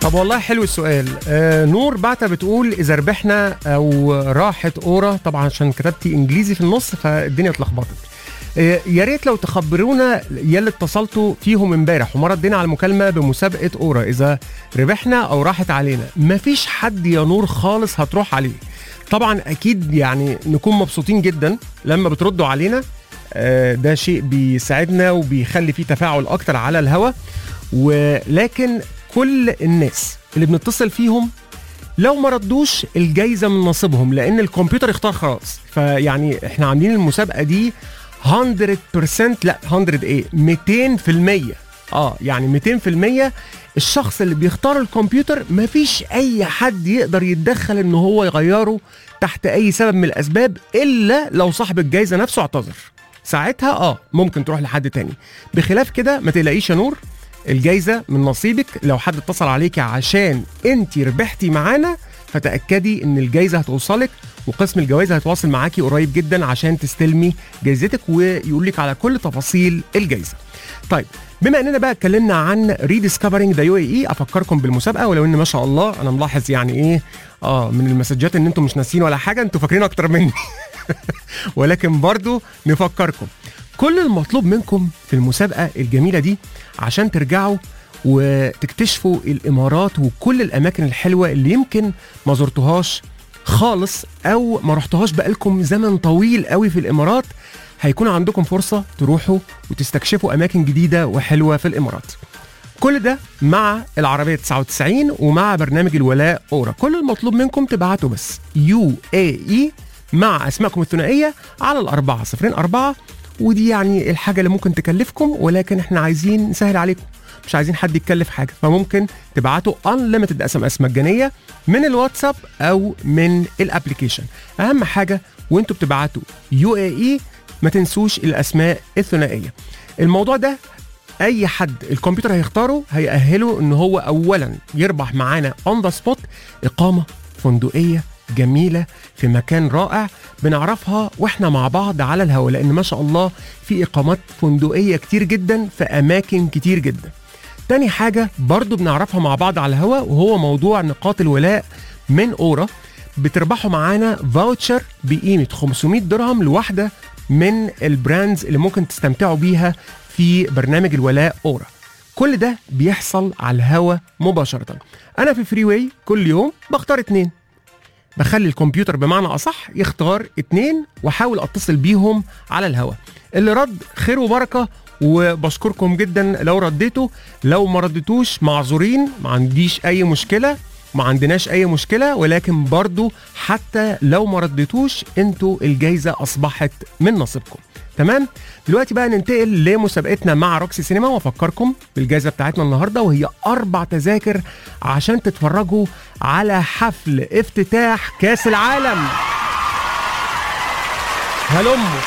طب والله حلو السؤال آه نور بعتة بتقول اذا ربحنا او راحت اورا طبعا عشان كتبتي انجليزي في النص فالدنيا اتلخبطت آه يا ريت لو تخبرونا يلي اتصلتوا فيهم امبارح ومره ادينا على المكالمه بمسابقه اورا اذا ربحنا او راحت علينا مفيش حد يا نور خالص هتروح عليه طبعا اكيد يعني نكون مبسوطين جدا لما بتردوا علينا آه ده شيء بيساعدنا وبيخلي فيه تفاعل اكتر على الهوا ولكن كل الناس اللي بنتصل فيهم لو ما ردوش الجايزه من نصيبهم لان الكمبيوتر اختار خلاص فيعني احنا عاملين المسابقه دي 100% لا 100 ايه 200% اه يعني 200% الشخص اللي بيختار الكمبيوتر مفيش اي حد يقدر يتدخل ان هو يغيره تحت اي سبب من الاسباب الا لو صاحب الجايزه نفسه اعتذر ساعتها اه ممكن تروح لحد تاني بخلاف كده ما تقلقيش يا نور الجايزه من نصيبك لو حد اتصل عليكي عشان انت ربحتي معانا فتاكدي ان الجايزه هتوصلك وقسم الجوائز هيتواصل معاكي قريب جدا عشان تستلمي جايزتك ويقول لك على كل تفاصيل الجايزه طيب بما اننا بقى اتكلمنا عن ريديسكفرنج ذا يو اي اي افكركم بالمسابقه ولو ان ما شاء الله انا ملاحظ يعني ايه اه من المسجات ان انتم مش ناسيين ولا حاجه انتوا فاكرين اكتر مني ولكن برضو نفكركم كل المطلوب منكم في المسابقه الجميله دي عشان ترجعوا وتكتشفوا الامارات وكل الاماكن الحلوه اللي يمكن ما زرتوهاش خالص او ما رحتوهاش بقالكم زمن طويل قوي في الامارات هيكون عندكم فرصه تروحوا وتستكشفوا اماكن جديده وحلوه في الامارات كل ده مع العربية 99 ومع برنامج الولاء أورا كل المطلوب منكم تبعتوا بس يو اي اي مع أسمائكم الثنائية على الأربعة صفرين أربعة ودي يعني الحاجة اللي ممكن تكلفكم ولكن احنا عايزين نسهل عليكم مش عايزين حد يتكلف حاجة فممكن تبعتوا unlimited اس ام اس مجانية من الواتساب أو من الابلكيشن أهم حاجة وانتوا بتبعتوا يو اي اي ما تنسوش الأسماء الثنائية الموضوع ده اي حد الكمبيوتر هيختاره هيأهله ان هو اولا يربح معانا اون ذا سبوت اقامه فندقيه جميله في مكان رائع بنعرفها واحنا مع بعض على الهواء لان ما شاء الله في اقامات فندقيه كتير جدا في اماكن كتير جدا تاني حاجه برضو بنعرفها مع بعض على الهواء وهو موضوع نقاط الولاء من اورا بتربحوا معانا فاوتشر بقيمه 500 درهم لواحده من البراندز اللي ممكن تستمتعوا بيها في برنامج الولاء اورا كل ده بيحصل على الهوا مباشرة أنا في فري واي كل يوم بختار اتنين بخلي الكمبيوتر بمعنى أصح يختار اتنين وأحاول أتصل بيهم على الهوا اللي رد خير وبركة وبشكركم جدا لو رديتوا لو ما رديتوش معذورين ما عنديش أي مشكلة ما عندناش اي مشكله ولكن برضو حتى لو ما رديتوش انتوا الجايزه اصبحت من نصيبكم تمام دلوقتي بقى ننتقل لمسابقتنا مع روكسي سينما وافكركم بالجائزه بتاعتنا النهارده وهي اربع تذاكر عشان تتفرجوا على حفل افتتاح كاس العالم هلموا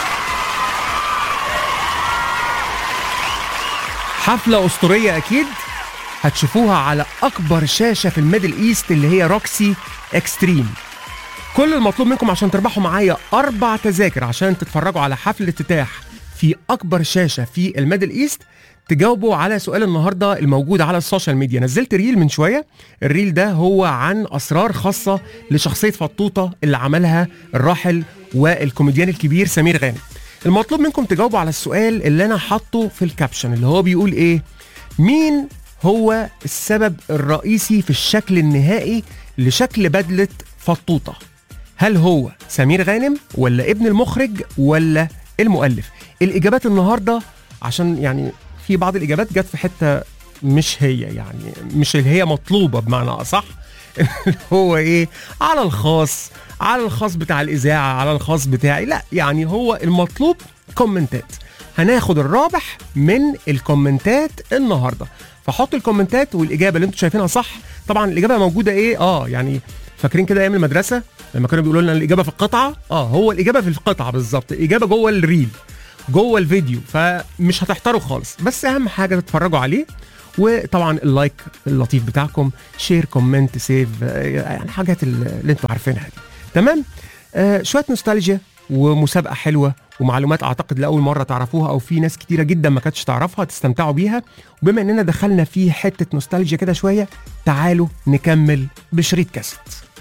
حفله اسطوريه اكيد هتشوفوها على اكبر شاشه في الميدل ايست اللي هي روكسي اكستريم كل المطلوب منكم عشان تربحوا معايا اربع تذاكر عشان تتفرجوا على حفل افتتاح في اكبر شاشه في الميدل ايست تجاوبوا على سؤال النهارده الموجود على السوشيال ميديا نزلت ريل من شويه الريل ده هو عن اسرار خاصه لشخصيه فطوطه اللي عملها الراحل والكوميديان الكبير سمير غانم المطلوب منكم تجاوبوا على السؤال اللي انا حاطه في الكابشن اللي هو بيقول ايه مين هو السبب الرئيسي في الشكل النهائي لشكل بدله فطوطه هل هو سمير غانم ولا ابن المخرج ولا المؤلف الاجابات النهارده عشان يعني في بعض الاجابات جت في حته مش هي يعني مش اللي هي مطلوبه بمعنى اصح هو ايه على الخاص على الخاص بتاع الاذاعه على الخاص بتاعي لا يعني هو المطلوب كومنتات هناخد الرابح من الكومنتات النهارده فحط الكومنتات والاجابه اللي انتم شايفينها صح طبعا الاجابه موجوده ايه اه يعني فاكرين كده ايام المدرسه لما كانوا بيقولوا لنا الاجابه في القطعه اه هو الاجابه في القطعه بالظبط الاجابه جوه الريل جوه الفيديو فمش هتحتاروا خالص بس اهم حاجه تتفرجوا عليه وطبعا اللايك اللطيف بتاعكم شير كومنت سيف يعني حاجات اللي انتوا عارفينها دي تمام آه شويه نوستالجيا ومسابقه حلوه ومعلومات اعتقد لاول مره تعرفوها او في ناس كتيره جدا ما كانتش تعرفها تستمتعوا بيها وبما اننا دخلنا في حته نوستالجيا كده شويه تعالوا نكمل بشريط كاسيت